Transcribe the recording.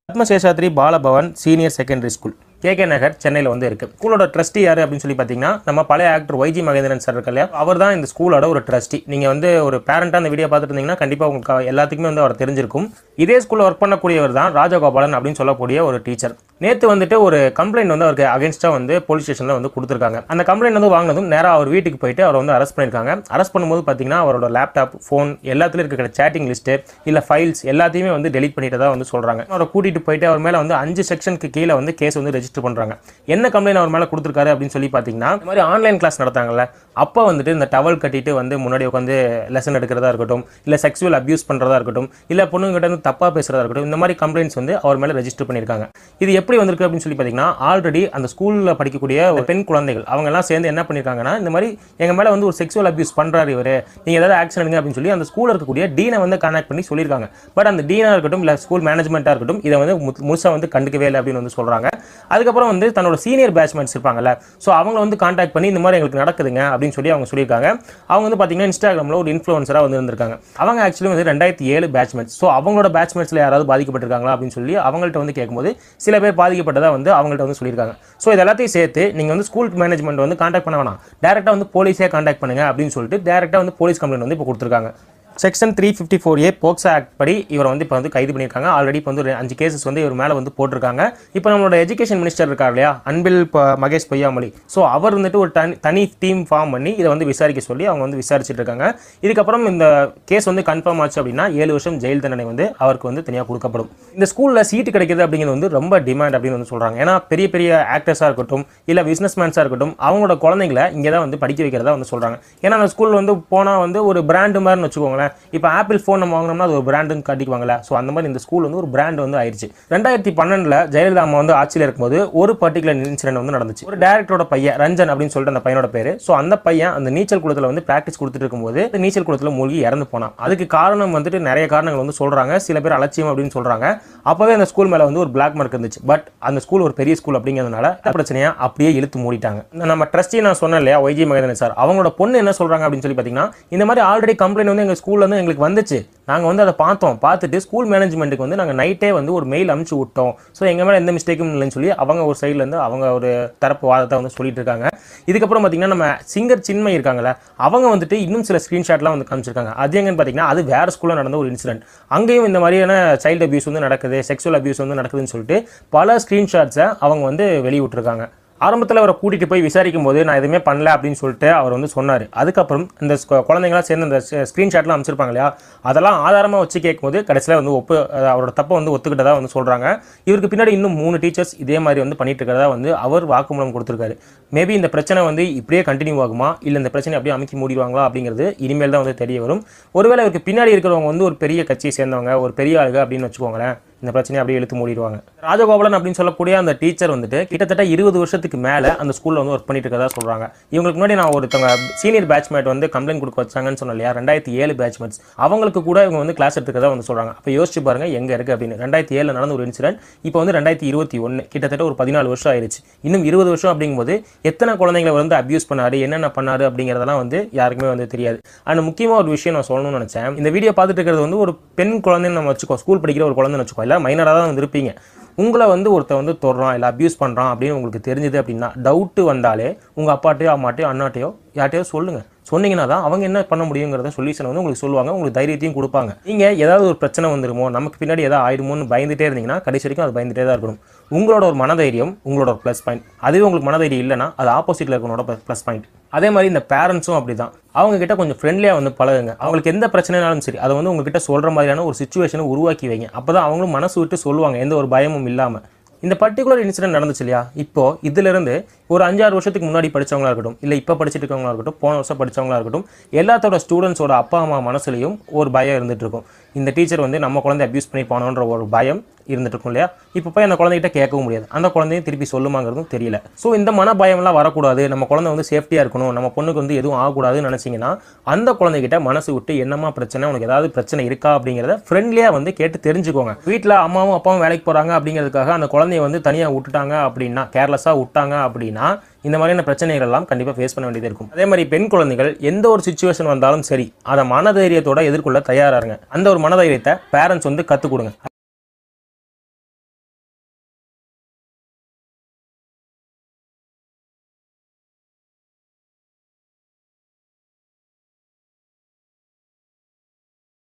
Padmaseshadri Bala Bhavan senior secondary school K K Nagar சென்னையில் வந்து இருக்கு ஸ்கூலோட ட்ரஸ்டி யார் அப்படின்னு சொல்லி பார்த்தீங்கன்னா நம்ம பழைய ஆக்டர் வைஜி மகேந்திரன் சார் இருக்கு இல்லையா அவர் தான் இந்த ஸ்கூலோட ஒரு ட்ரஸ்டி நீங்கள் வந்து ஒரு பேரண்டாக அந்த வீடியோ பார்த்துட்டு இருந்தீங்கன்னா கண்டிப்பாக உங்களுக்கு எல்லாத்துக்குமே வந்து அவர் தெரிஞ்சிருக்கும் இதே ஸ்கூலில் ஒர்க் பண்ணக்கூடியவர் தான் ராஜகோபாலன் அப்படின்னு சொல்லக்கூடிய ஒரு டீச்சர் நேற்று வந்துட்டு ஒரு கம்ப்ளைண்ட் வந்து அவருக்கு அகேன்ஸ்டாக வந்து போலீஸ் ஸ்டேஷனில் வந்து கொடுத்துருக்காங்க அந்த கம்ப்ளைண்ட் வந்து வாங்கினதும் நேராக அவர் வீட்டுக்கு போயிட்டு அவர் வந்து அரெஸ்ட் பண்ணியிருக்காங்க அரெஸ்ட் பண்ணும்போது பார்த்தீங்கன்னா அவரோட லேப்டாப் ஃபோன் எல்லாத்துலையும் இருக்கிற சேட்டிங் லிஸ்ட்டு இல்லை ஃபைல்ஸ் எல்லாத்தையுமே வந்து டெலிட் பண்ணிட்டு தான் வந்து சொல்கிறாங்க அவரை கூட்டிகிட்டு போயிட்டு அவர் மேலே வந்து அஞ்சு செக்ஷனுக்கு கீழே வந்து கேஸ் வந்து ரெஜிஸ்டர் பண்ணுறாங்க என்ன கம்ப்ளைண்ட் அவர் மேலே கொடுத்துருக்காரு அப்படின்னு சொல்லி பார்த்தீங்கன்னா இந்த மாதிரி ஆன்லைன் கிளாஸ் நடத்தாங்கல்ல அப்போ வந்துட்டு இந்த டவல் கட்டிட்டு வந்து முன்னாடி உட்காந்து லெசன் எடுக்கிறதா இருக்கட்டும் இல்லை செக்ஸுவல் அபியூஸ் பண்ணுறதா இருக்கட்டும் இல்லை பொண்ணுங்கிட்ட வந்து தப்பாக பேசுறதா இருக்கட்டும் இந்த மாதிரி கம்ப்ளைண்ட்ஸ் வந்து அவர் மேலே ரெஜிஸ்டர் பண்ணியிருக்காங்க இது எப்படி வந்திருக்கு அப்படின்னு சொல்லி பார்த்தீங்கன்னா ஆல்ரெடி அந்த ஸ்கூலில் படிக்கக்கூடிய ஒரு பெண் குழந்தைகள் அவங்க எல்லாம் சேர்ந்து என்ன பண்ணியிருக்காங்கன்னா இந்த மாதிரி எங்கள் மேலே வந்து ஒரு செக்ஸுவல் அபியூஸ் பண்ணுறாரு இவர் நீங்கள் ஏதாவது ஆக்ஷன் எடுங்க அப்படின்னு சொல்லி அந்த ஸ்கூலில் இருக்கக்கூடிய டீனை வந்து கான்டாக்ட் பண்ணி சொல்லியிருக்காங்க பட் அந்த டீனாக இருக்கட்டும் இல்லை ஸ்கூல் மேனேஜ்மெண்ட்டாக இருக்கட்டும் இதை வந்து முழுசாக வந்து கண்டுக்கவே இல்லை அப்படின்னு வந்து சொல்கிறாங்க அதுக்கப்புறம் வந்து தன்னோட சீனியர் பேட்ச்மெண்ட்ஸ் இருப்பாங்கல்ல ஸோ அவங்கள வந்து கான்டாக்ட் பண்ணி இந்த மாதிரி எங்களுக்கு நடக்குதுங்க அப்படின்னு சொல்லி அவங்க சொல்லியிருக்காங்க அவங்க வந்து பார்த்தீங்கன்னா இன்ஸ்டாகிராமில் ஒரு இன்ஃப்ளூன்சராக வந்து இருந்திருக்காங்க அவங்க ஆக்சுவலி வந்து ரெண்டாயிரத்தி ஏழு பேட்ச்மெண்ட்ஸ் ஸோ அவங்களோட பேட்ச்மெண்ட்ஸில் யாராவது பாதிக்கப்பட்டிருக்காங்களா அப்படின்னு சொல்லி அவங்கள்ட்ட வந்து கேட்கும்போது சில பேர் பாதிக்கப்பட்டதாக வந்து அவங்கள்ட்ட வந்து சொல்லியிருக்காங்க ஸோ இது எல்லாத்தையும் சேர்த்து நீங்கள் வந்து ஸ்கூல் மேனேஜ்மெண்ட் வந்து கான்டாக்ட் பண்ண வேணாம் டேரெக்டாக வந்து போலீஸே கான்டாக்ட் பண்ணுங்க அப்படின்னு சொல்லிட்டு டேரெக்டாக வந்து போலீஸ் கம்ப்ளைண்ட் வந்து இப்போ கொடுத்துருக்காங்க section three fifty four A POCSO act படி இவரை வந்து இப்போ வந்து கைது பண்ணியிருக்காங்க ஆல்ரெடி இப்போ வந்து ஒரு அஞ்சு கேசஸ் வந்து இவர் மேலே வந்து போட்டிருக்காங்க இப்போ நம்மளோட எஜுகேஷன் மினிஸ்டர் இருக்கார் இல்லையா அன்பில் ப- மகேஷ் பொய்யாமொழி ஸோ அவர் வந்துட்டு ஒரு தனி தனி டீம் ஃபார்ம் பண்ணி இதை வந்து விசாரிக்க சொல்லி அவங்க வந்து விசாரிச்சுட்டு இருக்காங்க இதுக்கப்புறம் இந்த கேஸ் வந்து கன்ஃபார்ம் ஆச்சு அப்படின்னா ஏழு வருஷம் ஜெயில் தண்டனை வந்து அவருக்கு வந்து தனியாக கொடுக்கப்படும் இந்த ஸ்கூலில் சீட்டு கிடைக்கிறது அப்படிங்கிறது வந்து ரொம்ப டிமாண்ட் அப்படின்னு வந்து சொல்கிறாங்க ஏன்னா பெரிய பெரிய ஆக்டர்ஸாக இருக்கட்டும் இல்லை பிஸ்னஸ் மேன்ஸாக இருக்கட்டும் அவங்களோட குழந்தைங்களை இங்கே தான் வந்து படிக்க வைக்கிறதா வந்து சொல்கிறாங்க ஏன்னா அந்த ஸ்கூலில் வந்து போனால் வந்து ஒரு பிராண்டு மாதிரின்னு வச்சுக்கோங்களேன் இப்போ ஆப்பிள் ஃபோன் நம்ம வாங்கினோம்னா அது ஒரு பிராண்டுன்னு காட்டிக்குவாங்கல்ல ஸோ அந்த மாதிரி இந்த ஸ்கூல் வந்து ஒரு பிராண்ட் வந்து ஆயிடுச்சு ரெண்டாயிரத்தி பன்னெண்டில் ஜெயலலிதா அம்மா வந்து ஆட்சியில் இருக்கும்போது ஒரு பர்டிகுலர் இன்சிடென்ட் வந்து நடந்துச்சு ஒரு டேரக்டரோட பையன் ரஞ்சன் அப்படின்னு சொல்லிட்டு அந்த பையனோட பேர் ஸோ அந்த பையன் அந்த நீச்சல் குளத்தில் வந்து ப்ராக்டிஸ் கொடுத்துட்டு இருக்கும்போது அந்த நீச்சல் குளத்தில் மூழ்கி இறந்து போனான் அதுக்கு காரணம் வந்துட்டு நிறைய காரணங்கள் வந்து சொல்கிறாங்க சில பேர் அலட்சியம் அப்படின்னு சொல்கிறாங்க அப்போவே அந்த ஸ்கூல் மேலே வந்து ஒரு பிளாக் மார்க் இருந்துச்சு பட் அந்த ஸ்கூல் ஒரு பெரிய ஸ்கூல் அப்படிங்கிறதுனால இந்த பிரச்சனையை அப்படியே இழுத்து மூடிட்டாங்க இந்த நம்ம ட்ரஸ்டி நான் சொன்னேன் இல்லையா ஒய்ஜி மகேந்திரன் சார் அவங்களோட பொண்ணு என்ன சொல்கிறாங்க அப்படின்னு சொல்லி பார்த்தீங்கன்னா இந்த மாதிரி ஆல்ரெடி கம்ப்ளைண்ட் வந்து எங்கள் ஸ்கூல்ல இருந்து எங்களுக்கு வந்துச்சு நாங்கள் வந்து அதை பார்த்தோம் பார்த்துட்டு ஸ்கூல் மேனேஜ்மெண்ட்டுக்கு வந்து நாங்கள் நைட்டே வந்து ஒரு மெயில் அனுப்பிச்சு விட்டோம் ஸோ எங்கள் மேலே எந்த மிஸ்டேக்கும் இல்லைன்னு சொல்லி அவங்க ஒரு சைடுல இருந்து அவங்க ஒரு தரப்பு வாதத்தை வந்து சொல்லிட்டு இருக்காங்க இதுக்கப்புறம் பார்த்தீங்கன்னா நம்ம சிங்கர் சின்மை இருக்காங்கல்ல அவங்க வந்துட்டு இன்னும் சில ஸ்க்ரீன்ஷாட்லாம் வந்து காமிச்சிருக்காங்க அது எங்கன்னு பார்த்தீங்கன்னா அது வேற ஸ்கூலில் நடந்த ஒரு இன்சிடென்ட் அங்கேயும் இந்த மாதிரியான சைல்டு அபியூஸ் வந்து நடக்குது செக்ஷுவல் அபியூஸ் வந்து நடக்குதுன்னு சொல்லிட்டு பல ஸ்க்ரீன்ஷாட்ஸை அவங்க வந்து வெளியிட்டிருக்காங்க ஆரம்பத்தில் அவரை கூட்டிகிட்டு போய் விசாரிக்கும் போது நான் எதுவுமே பண்ணல அப்படின்னு சொல்லிட்டு அவர் வந்து சொன்னார் அதுக்கப்புறம் இந்த ஸ்க- குழந்தைங்களாம் சேர்ந்து அந்த ஸ்க்ரீன்ஷாட்லாம் அமைச்சிருப்பாங்க இல்லையா அதெல்லாம் ஆதாரமாக வச்சு கேட்கும்போது கடைசியில் வந்து ஒப்பு அஹ் அவரோட தப்பை வந்து ஒத்துக்கிட்டதா வந்து சொல்கிறாங்க இவருக்கு பின்னாடி இன்னும் மூணு டீச்சர்ஸ் இதே மாதிரி வந்து பண்ணிட்டு இருக்கிறதா வந்து அவர் வாக்குமூலம் கொடுத்துருக்காரு மேபி இந்த பிரச்சனை வந்து இப்படியே கண்டினியூ ஆகுமா இல்லை இந்த பிரச்சனை அப்படியே அமைக்கி மூடிடுவாங்களா அப்படிங்கிறது இனிமேல் தான் வந்து தெரிய வரும் ஒருவேளை இவருக்கு பின்னாடி இருக்கிறவங்க வந்து ஒரு பெரிய கட்சியை சேர்ந்தவங்க ஒரு பெரிய ஆளுங்க அப்படின்னு வச்சுக்கோங்களேன் இந்த பிரச்சனையை அப்படியே இழுத்து மூடிடுவாங்க ராஜகோபாலன் அப்படின்னு சொல்லக்கூடிய அந்த டீச்சர் வந்துட்டு கிட்டத்தட்ட இருபது வருஷத்துக்கு மேலே அந்த ஸ்கூலில் வந்து ஒர்க் பண்ணிட்டு இருக்கதா சொல்கிறாங்க இவங்களுக்கு முன்னாடி நான் ஒருத்தவங்க சீனியர் பேட்ச்மேட் வந்து கம்ப்ளைண்ட் கொடுக்க வச்சாங்கன்னு சொன்னேன் இல்லையா ரெண்டாயிரத்தி ஏழு பேட்ச்மேட்ஸ் அவங்களுக்கு கூட இவங்க வந்து கிளாஸ் எடுத்துக்கிறதா வந்து சொல்கிறாங்க அப்போ யோசிச்சு பாருங்க எங்கே இருக்குது அப்படின்னு ரெண்டாயிரத்தி ஏழில் நடந்த ஒரு இன்சிடென்ட் இப்போ வந்து ரெண்டாயிரத்தி இருபத்தி ஒன்று கிட்டத்தட்ட ஒரு பதினாலு வருஷம் ஆயிருச்சு இன்னும் இருபது வருஷம் அப்படிங்கும்போது எத்தனை குழந்தைங்களை வந்து அபியூஸ் பண்ணாரு என்னென்ன பண்ணாரு அப்படிங்கிறதெல்லாம் வந்து யாருக்குமே வந்து தெரியாது அண்ட் முக்கியமாக ஒரு விஷயம் நான் சொல்லணும்னு நினச்சேன் இந்த வீடியோ பார்த்துட்டு இருக்கிறது வந்து ஒரு பெண் குழந்தைன்னு நம்ம வச்சுக்கோ ஸ்கூல் படிக்கிற ஒரு குழந்தைன்னு வச்சுக்கோ இல்லை மைனராக தான் வந்து இருப்பீங்க உங்களை வந்து ஒருத்தன் வந்து தொடுறான் இல்லை அபியூஸ் பண்ணுறான் அப்படின்னு உங்களுக்கு தெரிஞ்சது அப்படின்னா டவுட்டு வந்தாலே உங்கள் அப்பாட்டையோ அம்மாட்டையோ அண்ணாட்டையோ யார்ட்டையோ சொல்லுங்கள் சொன்னீங்கன்னா தான் அவங்க என்ன பண்ண முடியுங்கிறத சொல்யூஷன் வந்து உங்களுக்கு சொல்லுவாங்க உங்களுக்கு தைரியத்தையும் கொடுப்பாங்க நீங்கள் ஏதாவது ஒரு பிரச்சனை வந்துருமோ நமக்கு பின்னாடி ஏதாவது ஆயிடுமோன்னு பயந்துட்டே இருந்தீங்கன்னா கடைசி வரைக்கும் அது பயந்துட்டே தான் இருக்கணும் உங்களோட ஒரு மனதைரியம் உங்களோட ஒரு ப்ளஸ் பாயிண்ட் அதுவே உங்களுக்கு மனதைரியம் இல்லைன்னா அது ஆப்போசிட்டில் இருக்கனோட ப்ளஸ் பாயிண்ட் அதே மாதிரி இந்த பேரண்ட்ஸும் அப்படி தான் அவங்க கிட்ட கொஞ்சம் ஃப்ரெண்ட்லியாக வந்து பழகுங்க அவங்களுக்கு எந்த பிரச்சனைனாலும் சரி அதை வந்து உங்ககிட்ட சொல்கிற மாதிரியான ஒரு சுச்சுவேஷனை உருவாக்கி வைங்க அப்போ தான் அவங்களும் மனசு விட்டு சொல்லுவாங்க எந்த ஒரு பயமும் இல்லாமல் இந்த பர்டிகுலர் இன்சிடென்ட் நடந்துச்சு இல்லையா இப்போ இதிலிருந்து ஒரு அஞ்சாறு வருஷத்துக்கு முன்னாடி படிச்சவங்களா இருக்கட்டும் இல்லை இப்போ படிச்சுட்டு இருக்கவங்களா இருக்கட்டும் போன வருஷம் படிச்சவங்களா இருக்கட்டும் எல்லாத்தோட ஸ்டூடெண்ட்ஸோட அப்பா அம்மா மனசுலையும் ஒரு பயம் இருந்துட்டு இருக்கும் இந்த டீச்சர் வந்து நம்ம குழந்தை அபியூஸ் பண்ணி போனோன்ற ஒரு பயம் இருந்துட்டு இருக்கும் இல்லையா இப்போ போய் அந்த குழந்தைகிட்ட கேட்கவும் முடியாது அந்த குழந்தையும் திருப்பி சொல்லுமாங்கிறதும் தெரியல ஸோ இந்த மன பயம்லாம் வரக்கூடாது நம்ம குழந்தை வந்து சேஃப்டியாக இருக்கணும் நம்ம பொண்ணுக்கு வந்து எதுவும் ஆகக்கூடாதுன்னு நினச்சிங்கன்னா அந்த குழந்தைகிட்ட மனசு விட்டு என்னம்மா பிரச்சனை உனக்கு ஏதாவது பிரச்சனை இருக்கா அப்படிங்கிறத ஃப்ரெண்ட்லியாக வந்து கேட்டு தெரிஞ்சுக்கோங்க வீட்டில் அம்மாவும் அப்பாவும் வேலைக்கு போகிறாங்க அப்படிங்கிறதுக்காக அந்த குழந்தைய வந்து தனியாக விட்டுட்டாங்க அப்படின்னா கேர்லெஸ்ஸாக விட்டாங்க அப்படின்னா இந்த மாதிரியான பிரச்சனைகள் எல்லாம் கண்டிப்பாக ஃபேஸ் பண்ண வேண்டியது இருக்கும் அதே மாதிரி பெண் குழந்தைகள் எந்த ஒரு சுச்சுவேஷன் வந்தாலும் சரி அதை மனதைரியத்தோட எதிர்கொள்ள தயாராருங்க அந்த ஒரு மனதைரியத்தை பேரண்ட்ஸ் வந்து கற்றுக் கொடுங்க